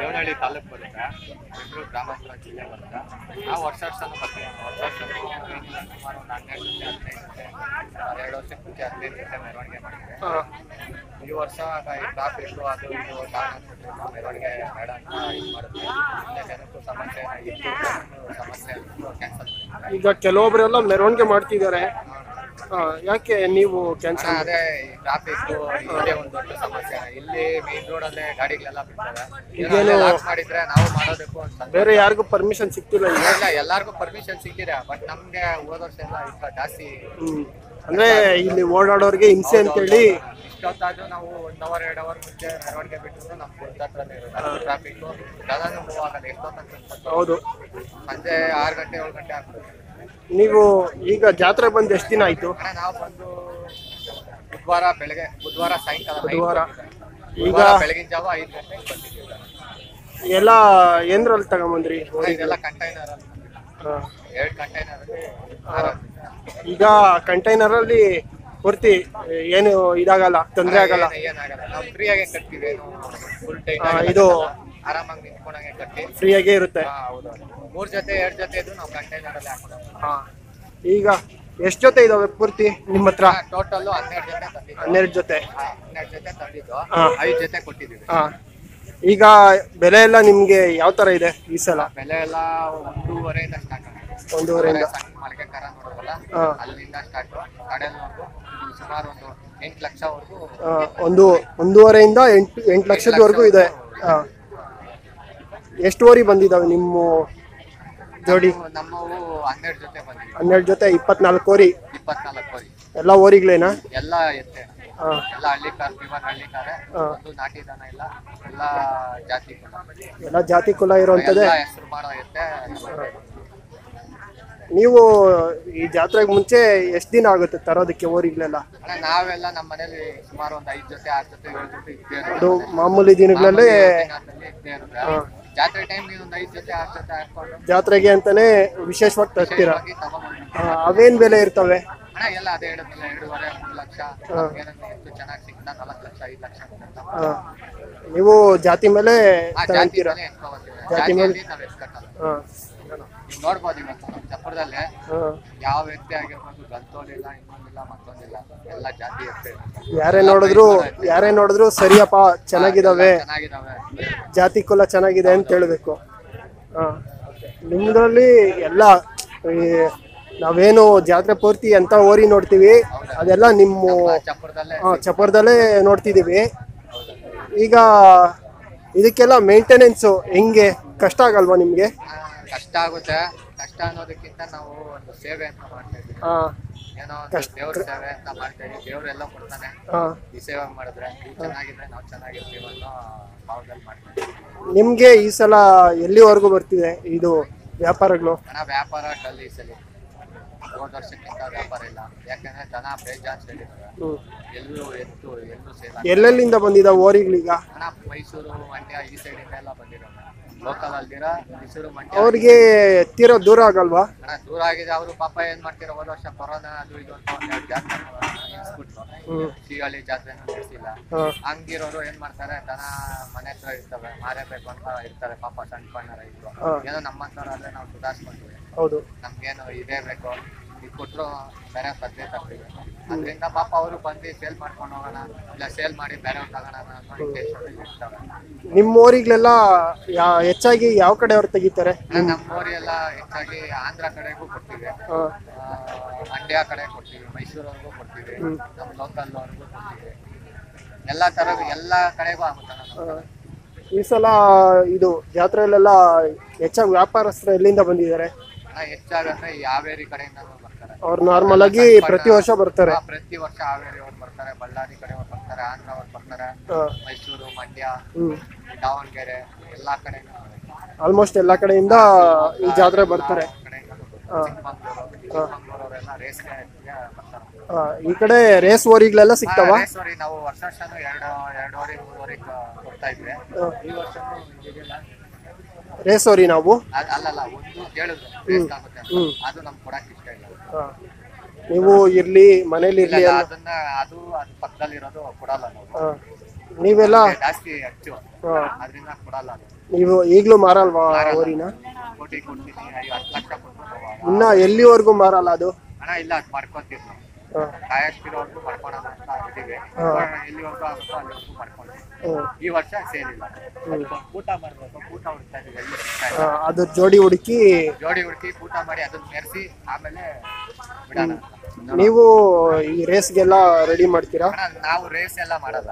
ದೇವನಹಳ್ಳಿ ತಾಲೂಕು ಬರುತ್ತೆ ಬೆಂಗಳೂರು ಗ್ರಾಮಾಂತರ ಜಿಲ್ಲೆ ಬರುತ್ತೆ ನಾವು ವರ್ಷ ವರ್ಷನೂ ಬರ್ತೀವಿ ವರ್ಷ ವರ್ಷನೂ ಏನಿಲ್ಲ ಸುಮಾರು ಒಂದು ಹನ್ನೆರಡು ಜೊತೆ ಹದಿನೈದು ಜೊತೆ ಎರಡು ವರ್ಷಕ್ಕೆ ಮುಂಚೆ ಹದಿನೈದು ಜೊತೆ ಮೆರವಣಿಗೆ ಮಾಡಿದ್ವಿ ಹಾ. ಈ ವರ್ಷ ಈ ಟ್ರಾಫಿಕ್ ಅದು ಇದು ಕಾರಣ ಕೊಟ್ಟಿದ್ದು ಮೆರವಣಿಗೆ ಬೇಡ ಅಂತ ಇದು ಮಾಡಿದ್ವಿ ಮುಂದೆ ಜನಕ್ಕೂ ಸಮಸ್ಯೆ ಇತ್ತು ಜನಕ್ಕೂ ಸಮಸ್ಯೆ ಕ್ಯಾನ್ಸಲ್ ಮಾಡಿದ್ವಿ ಈಗ ಕೆಲವೊಬ್ರೆಲ್ಲ ಮೆರವಣಿಗೆ ಮಾಡ್ತಿದ್ದಾರೆ ಹಾ, ಯಾಕೆ ನೀವು ಅಣ್ಣ, ಕ್ಯಾನ್ಸಲ್ ಅದೇ ಟ್ರಾಫಿಕ್ ಇಲ್ಲೇ ಒಂದು ದೊಡ್ಡ ಸಮಸ್ಯೆ ಇಲ್ಲಿ ಮೇನ್ ರೋಡ್ ಅಲ್ಲೇ ಗಾಡಿಗಳೆಲ್ಲ ಬಿಡ್ತಾರೆ ಈಗೇನು- ಲಾಕ್ ಮಾಡಿದ್ರೆ ನಾವು ಮಾಡೋದಕ್ಕೂ ಒಂದು ಸಂತೋಷ. ಬೇರೆ ಯಾರಿಗೂ ಪರ್ಮಿಷನ್ ಸಿಗ್ತಿಲ್ಲ ಈಗ ಇಲ್ಲ ಎಲ್ಲಾರ್ಗು ಪರ್ಮಿಷನ್ ಸಿಕ್ಕಿದೆ ಬಟ್ ನಮ್ಗೆ ಹೋದ ವರ್ಷ ಎಲ್ಲ ಈಗ ಜಾಸ್ತಿ ಹ್ಮ್ ಅಂದ್ರೆ ಇಲ್ಲಿ ಓಡಾಡೋರ್ಗೆ ಹಿಂಸೆ ಅಂತೇಳಿ ಇಷ್ಟೊತ್ತಾದ್ರೂ ನಾವು ಒನ್ ಅವರ್ ಎರಡು ಅವರ್ ಮುಂಚೆ ಮೆರವಣಿಗೆ ಬಿಟ್ಟಿದ್ರು ನಮ್ ಗುಡ್ಡ ಹತ್ರನೇ ಇರೋದು ಟ್ರಾಫಿಕ್ ಜನನು ಮೂವ್ ಆಗಲ್ಲ ಎಷ್ಟೊತ್ತ ಹೌದು ಸಂಜೆ ಆರು ಗಂಟೆ ಏಳು ಗಂಟೆ ಆಗ್ತದೆ ನೀವು ಈಗ ಜಾತ್ರೆ ಬಂದು ಎಷ್ಟು ದಿನ ಆಯ್ತು ಅಣ್ಣ ನಾವು ಬಂದು ಬುಧವಾರ ಬೆಳಗ್ಗೆ ಬುಧವಾರ ಸಾಯಂಕಾಲ night ಬುಧವಾರ. ಬಂದಿದ್ದು. ಈಗ ಬುಧವಾರ ಬೆಳಗಿನ ಜಾವ ಐದು ಗಂಟೆಗೆ ಬಂದಿದ್ದೀವಿ ಎಲ್ಲ ಏನ್ರಲ್ಲಿ ತಗೊಂಬಂದ್ರಿ ಇದೆಲ್ಲ ಕಂಟೈನರ್ ಹಾ. ಎರಡು ಕಂಟೈನರ್ ಈಗ ಕಂಟೈನರ್ ಅಲ್ಲಿ ಪೂರ್ತಿ ಏನು ಇದಾಗಲ್ಲ ತೊಂದರೆ ಆಗಲ್ಲ ಏನಾಗಲ್ಲ ನಾವು ಫ್ರೀಯಾಗೆ ಕಟ್ತೀವಿ ಫುಲ್ ಟೈಟ್ ಆ, ಇದು ಆರಾಮಾಗಿ ನಿಂತ್ಕೊಂಡಂಗೆ ಕಟ್ಟಿ ಫ್ರೀಯಾಗೇ ಇರುತ್ತೆ ಹಾ, ಹೌದು ಮೂರ್ ಜೊತೆ ಎರಡ್ ಜೊತೆ ಇದ್ದು ನಾವು ಕಂಟೈನರ್ ಅಲ್ಲಿ ಹಾಕೋದು ಹಾ. ಈಗ ಎಷ್ಟು ಜೊತೆ ಇದಾವೆ ಪೂರ್ತಿ ನಿಮ್ಮ ಹತ್ರ ಟೋಟಲ್ ಹನ್ನೆರಡು ಜೊತೆ ತಂದಿದ್ದು ಹನ್ನೆರಡು ಜೊತೆ ಹಾ, ಹನ್ನೆರಡು ಜೊತೆ ತಂದಿದ್ದು ಹಾ. ಐದು ಜೊತೆ ಕೊಟ್ಟಿದ್ದೀವಿ ಹಾ ಈಗ ಬೆಲೆ ಎಲ್ಲ ನಿಮ್ಗೆ ಯಾವ ತರ ಇದೆ ಈ ಸಲ ಬೆಲೆ ಎಲ್ಲ ಒಂದೂವರೆಯಿಂದ ಸ್ಟಾರ್ಟ್ ಒಂದೂವರೆಯಿಂದ ಸಣ್ಣ ಮಳಿಗೆ ಕರ ನೋಡೋದಲ್ಲ ಹಾ. ಅಲ್ಲಿಂದ ಸ್ಟಾರ್ಟ್ ಕಡೆಲ್ವರೆಗೂ ಸುಮಾರು ಒಂದು ಎಂಟು ಲಕ್ಷವರೆಗೂ ಆ, ಒಂದು ಒಂದೂವರೆಯಿಂದ ಎಂಟು ಎಂಟು ಲಕ್ಷದವರೆಗೂ ಇದೆ ಹಾ. ಎಷ್ಟು ಓರಿ ಬಂದಿದಾವೆ ನಿಮ್ಮ ಜೋಡಿ ನಮ್ಮ- ನಮ್ಮವು ಹನ್ನೆರಡು ಜೊತೆ ಬಂದಿದೆ ಹನ್ನೆರಡು ಜೊತೆ ಇಪ್ಪತ್ನಾಲ್ಕು ಓರಿ ಇಪ್ಪತ್ನಾಲ್ಕು ವರಿ ಎಲ್ಲ ಓರಿಗಳೇನಾ ಎಲ್ಲ ಎತ್ತೆ ಹಾ. ಎಲ್ಲ ಹಳ್ಳಿ ಕಾರ್ ಪ್ಯೂರ್ ಹಳ್ಳಿ ಕಾರೆ ಹಾ. ಒಂದು ನಾಟಿ ದನ ಇಲ್ಲ ಎಲ್ಲ ಜಾತಿ ಕುಲ. ಎಲ್ಲ ಜಾತಿ ಕುಲ ಇರುವಂತದ್ದೇ ಎಲ್ಲ ಹೆಸರು ಮಾಡೋ ಎತ್ತೆ ನೀವು ಈ ಜಾತ್ರೆಗೆ ಮುಂಚೆ ಎಷ್ಟು ದಿನ ಆಗುತ್ತೆ ತರೋದಕ್ಕೆ ಓರಿಗಳೆಲ್ಲ ಅಣ್ಣ ನಾವೆಲ್ಲ ನಮ್ಮ ಮನೇಲಿ ಸುಮಾರು ಒಂದು ಐದು ಜೊತೆ ಆರು ಜೊತೆ ಏಳು ಜೊತೆ ಇದ್ದೇ ಇರುತ್ತೆ. ಅದು ಮಾಮೂಲಿ ದಿನಗಳಲ್ಲಿ ದಿನದಲ್ಲಿ ಇದ್ದೇ ಇರುತ್ತೆ. ಹಾ. ಜಾತ್ರೆ ಟೈಮ್ ಒಂದು ಐದು ಜೊತೆ ಆರು ಜೊತೆ ಹಾಕೊಂಡು ಜಾತ್ರೆಗೆ ಅಂತಾನೆ ವಿಶೇಷವಾಗಿ ತರ್ತೀರಾ ಹೋಗಿ ತಗೊಂಡ್ಬಂದ್ವಿ. ಆ, ಅವೇನ್ ಬೆಲೆ ಇರ್ತವೆ ಅಣ್ಣ ಎಲ್ಲ ಅದೇ ಹೇಳಿದ್ನಲ್ಲ ಎರಡೂವರೆ ಮೂರು ಲಕ್ಷ ಏನಂದ್ರೆ ಎಷ್ಟು ಚೆನ್ನಾಗಿ ಸಿಗ್ತಾ ನಾಲ್ಕು ಲಕ್ಷ ಐದು ಲಕ್ಷ ಅಂತ. ಆ, ನೀವು ಜಾತಿ ಮೇಲೆ ಆ ಜಾತಿ ತಗೊಂತೀರಾ ಮೇಲೆ ಎಷ್ಟು ತಗೋತೀವಿ? ಜಾತಿ ಮೇಲೆ- ಜಾತಿಯಲ್ಲಿ ನಾವು ಎಷ್ಟು ಕಟ್ಟಲ್ಲ ಹಾ, ನೀವು ನೋಡ್ಬೋದು ಇವತ್ತು ನಮ್ಮ ಚಪ್ಪರದಲ್ಲೇ ಹಾ. ಯಾವ ವ್ಯಕ್ತಿ ಆಗಿರ್ಬೋದು ಗಂತೋಲಿಲ್ಲ ಇನ್ನೊಂದಿಲ್ಲ ಮತ್ತೊಂದಿಲ್ಲ ಎಲ್ಲ ಜಾತಿ ಎತ್ತೆ ಯಾರೇ ನೋಡಿದ್ರು ಯಾರೇ ನೋಡಿದ್ರು ಸರಿಯಪ್ಪ ಚೆನ್ನಾಗಿದಾವೆ ಚೆನ್ನಾಗಿದಾವೆ ಜಾತಿ ಕುಲ ಚೆನ್ನಾಗಿದೆ ಅಂತ ಹೇಳ್ಬೇಕು ಹಾ ನಿಮ್ದ್ರಲ್ಲಿ ಎಲ್ಲ ಈ ನಾವೇನು ಜಾತ್ರೆ ಪೂರ್ತಿ ಅಂತ ಓರಿ ನೋಡ್ತೀವಿ ಅದೆಲ್ಲ ನಿಮ್ಮ ಚಪ್ಪರದಲ್ಲೇ ಆ, ಚಪ್ಪರದಲ್ಲೇ ನೋಡ್ತಿದೀವಿ ಈಗ ಇದಕ್ಕೆಲ್ಲ ಮೇಂಟೆನೆನ್ಸು ಹೆಂಗೆ ಕಷ್ಟ ಆಗಲ್ವಾ ನಿಮ್ಗೆ ಆ, ಕಷ್ಟ ಆಗುತ್ತೆ ಕಷ್ಟ ಅನ್ನೋದಕ್ಕಿಂತ ನಾವು ಒಂದು ಸೇವೆ ಅಂತ ಮಾಡ್ತಾ ಇದ್ದೀವಿ ಹಾ ಏನೋ ಒಂದು ದೇವ್ರ ಸೇವೆ ಅಂತ ಮಾಡ್ತಾ ಇದೀವಿ ದೇವ್ರೆಲ್ಲ ಕೊಡ್ತಾನೆ ಹಾ ಈ ಸೇವೆ ಮಾಡಿದ್ರೆ ನೀವು ಚೆನ್ನಾಗಿದ್ರೆ ನಾವು ಚೆನ್ನಾಗಿರ್ತೀವಿ ಅನ್ನೋ ಭಾವದಲ್ಲಿ ಮಾಡ್ತಾ ಇದ್ದೀವಿ ನಿಮ್ಗೆ ಈ ಸಲ ಎಲ್ಲಿವರೆಗೂ ಬರ್ತಿದೆ ಇದು ವ್ಯಾಪಾರಗಳು ಹಣ ವ್ಯಾಪಾರ ಡಲ್ ಈ ಸಲ ಹೋದ ವರ್ಷಕ್ಕಿಂತ ವ್ಯಾಪಾರ ಇಲ್ಲ ಯಾಕಂದ್ರೆ ದನ ಬೇಜಾನ್ ಹೇಳಿದ್ದಾರೆ ಹ್ಮ್. ಎಲ್ಲೂ ಎತ್ತು ಎಲ್ಲೂ ಸೇಲ್ ಎಲ್ಲೆಲ್ಲಿಂದ ಬಂದಿದ ಓರಿಗಳೀಗ ಹಣ ಮೈಸೂರು ಮಂಡ್ಯ ಈ ಸೈಡಿಂದ ಎಲ್ಲ ಬಂದಿರೋ ಲೋಕಲ್ ಅಲ್ದಿರ ಮೈಸೂರು ಮಂಡ್ಯ ಅವ್ರಿಗೆ ಎತ್ತಿರೋ ದೂರ ಆಗಲ್ವಾ ಹಣ ದೂರ ಆಗಿದೆ ಅವರು ಪಾಪ ಏನ್ ಮಾಡ್ತಿರೋ ಹೋದ ವರ್ಷ ಕೊರೋನಾ ಅದು ಇದು ಅಂತ ಒಂದ್ ಎರಡು ಜಾತ್ರೆ ನಿಲ್ಸ್ಬಿಟ್ರು ಹ್ಮ್ ಶ್ರೀಹಳ್ಳಿ ಜಾತ್ರೆ ನಡೆಸಿಲ್ಲ ಹಾ ಹಂಗಿರೋರು ಏನ್ ಮಾಡ್ತಾರೆ ದನ ಮನೆ ಹತ್ರ ಇರ್ತವೆ ಮಾರೇಬೇಕು ಅಂತ ಇರ್ತಾರೆ ಪಾಪ ಸಣ್ಣ ಸಣ್ಣ ರೈತರು ಹಾ. ಏನೋ ನಮ್ಮಂತವ್ರಾದ್ರೆ ನಾವು ಸುಧಾರಿಸ್ಕೊಂತೀವಿ ಹೌದು ನಮ್ಗೇನು ಇದೇ ಬೇಕು ಇದು ಕೊಟ್ಟರು ಬೇರೆ ಪದ್ಧತಿ ತರ್ತೀವಿ ಅದರಿಂದ ಪಾಪ ಅವರು ಬಂದು ಸೇಲ್ ಮಾಡ್ಕೊಂಡು ಹೋಗೋಣ ಇಲ್ಲ ಸೇಲ್ ಮಾಡಿ ಬೇರೆ ತಗೋಣ ಅನ್ನೋ intention ಇರ್ತವೆ ನಿಮ್ಮ ಊರಿಗಳೆಲ್ಲ ಯಾ ಹೆಚ್ಚಾಗಿ ಯಾವ ಕಡೆ ಅವ್ರು ತೆಗಿತಾರೆ ನಮ್ಮ ಊರೆಲ್ಲ ಹೆಚ್ಚಾಗಿ ಆಂಧ್ರ ಕಡೆಗೂ ಕೊಡ್ತೀವಿ ಹಾ ಆ, ಮಂಡ್ಯ ಕಡೆ ಕೊಡ್ತೀವಿ ಮೈಸೂರವರೆಗೂ ಕೊಡ್ತೀವಿ ನಮ್ಮ ಲೋಕಲ್ ಅವ್ರಿಗೂ ಕೊಡ್ತೀವಿ ಎಲ್ಲ ತರ ಎಲ್ಲ ಕಡೆಗೂ ಆಗುತ್ತೆ ನಮ್ಮ ಹಾ. ಈ ಸಲ ಇದು ಜಾತ್ರೆಯಲ್ಲೆಲ್ಲ ಹೆಚ್ಚಾಗಿ ವ್ಯಾಪಾರಸ್ಥರು ಎಲ್ಲಿಂದ ಬಂದಿದ್ದಾರೆ ಹಣ ಹೆಚ್ಚಾಗಂದ್ರೆ ಈ ಹಾವೇರಿ ಕಡೆಯಿಂದ ಬರ್ತಾರೆ ಅವ್ರು ನಾರ್ಮಲ್ ಆಗಿ ಪ್ರತಿ ವರ್ಷ ಬರ್ತಾರೆ ಆ, ಪ್ರತಿ ವರ್ಷ ಹಾವೇರಿ ಅವ್ರು ಬರ್ತಾರೆ ಬಳ್ಳಾರಿ ಕಡೆ ಅವ್ರು ಬರ್ತಾರೆ ಆಂಧ್ರ ಅವ್ರು ಬರ್ತಾರೆ ಹಾ. ಮೈಸೂರು ಮಂಡ್ಯ ಹ್ಮ್ ದಾವಣಗೆರೆ ಎಲ್ಲಾ ಕಡೆ ಆಲ್ಮೋಸ್ಟ್ ಎಲ್ಲ ಕಡೆಯಿಂದ ಈ ಜಾತ್ರೆ ಬರ್ತಾರೆ ಹಾ. ಚಿಕ್ಕಮಂಗ್ಳೂರವರೆಲ್ಲ ರೇಸ್ಗೆ ಬರ್ತಾರೆ ಆ, ಈ ಕಡೆ ರೇಸ್ ಓರಿಗಳೆಲ್ಲ ಸಿಗ್ತಾವ ರೇಸ್ವರಿ ನಾವು ವರ್ಷ ವರ್ಷನೂ ಎರಡು ಎರಡೂವರೆ ಮೂರುವರೆ ಕೊಡ್ತಾ ಇದ್ವಿ ಈ ವರ್ಷನೂ ಇದಿಲ್ಲ ರೇಸ್ ಓರಿ ನಾವು ಅದ್- ಅಲ್ಲಲ್ಲ ಒಂದು ಕೇಳಿದ್ರು ರೇಸ್ ಆಗುತ್ತೆ ಅಂತ. ಹ್ಮ್. ಅದು ನಮ್ಗೆ ಕೊಡಕ್ ಇಷ್ಟ ಇಲ್ಲ ಆ, ನೀವು ಇರ್ಲಿ ಮನೇಲಿ ಇಲ್ಲ ಇರ್ಲಿ ಇಲ್ಲ, ಅನ್ನೋ- ಅದನ್ನ ಅದು ಅದು ಪಕ್ಕದಲ್ಲಿರೋದು ಕೊಡಲ್ಲ ನಾವು ಆ, ನೀವೆಲ್ಲ ಜಾಸ್ತಿ ಹೆಚ್ಚು ಹಾ, ಅದರಿಂದ ಕೊಡಲ್ಲ ಅದು ನೀವು ಈಗಲೂ ಮಾರಲ್ವಾ ಓರಿನ ಕೋಟಿ ಕೊಡ್ತೀನಿ ಐದು ಹತ್ತು ಲಕ್ಷ ಕೊಡ್ತೀನಿ ಇನ್ನ ಎಲ್ಲಿವರೆಗೂ ಮಾರಲ್ಲ ಅದು ಹಣ ಇಲ್ಲ ಅದು ಮಾಡ್ಕೊಂತೀವಿ ನಾವು ಹಾ, ಕಾಯಷ್ಟಿರೋವರೆಗೂ ಮಾಡ್ಕೊಳೋಣ ಅಂತ ಇದ್ದೀವಿ ಹಾ. ಎಲ್ಲಿವರೆಗೂ ಆಗುತ್ತೋ ಅಲ್ಲಿವರೆಗೂ ಮಾಡ್ಕೊಂತೀವಿ ಹ್ಮ್. ಈ ವರ್ಷ ಸೇಲ್ ಇಲ್ಲ ಊಟ ಮಾಡ್ಬೇಕು ಊಟ ಹುಡ್ತಾ ಇದೀವಿ ಎಲ್ಲಿ ಸಿಗ್ತಾ ಇಲ್ಲ ಆ, ಅದು ಜೋಡಿ ಹುಡುಕಿ ಜೋಡಿ ಹುಡುಕಿ ಊಟ ಮಾಡಿ ಅದನ್ನ ಮೆರೆಸಿ ಆಮೇಲೆ ಬಿಡೋಣ ಅಂತ. ನೀವು ಈ ರೇಸ್ಗೆಲ್ಲ ರೆಡಿ ಮಾಡ್ತೀರಾ ಅಣ್ಣ, ನಾವು ರೇಸ್ ಎಲ್ಲ ಮಾಡಲ್ಲ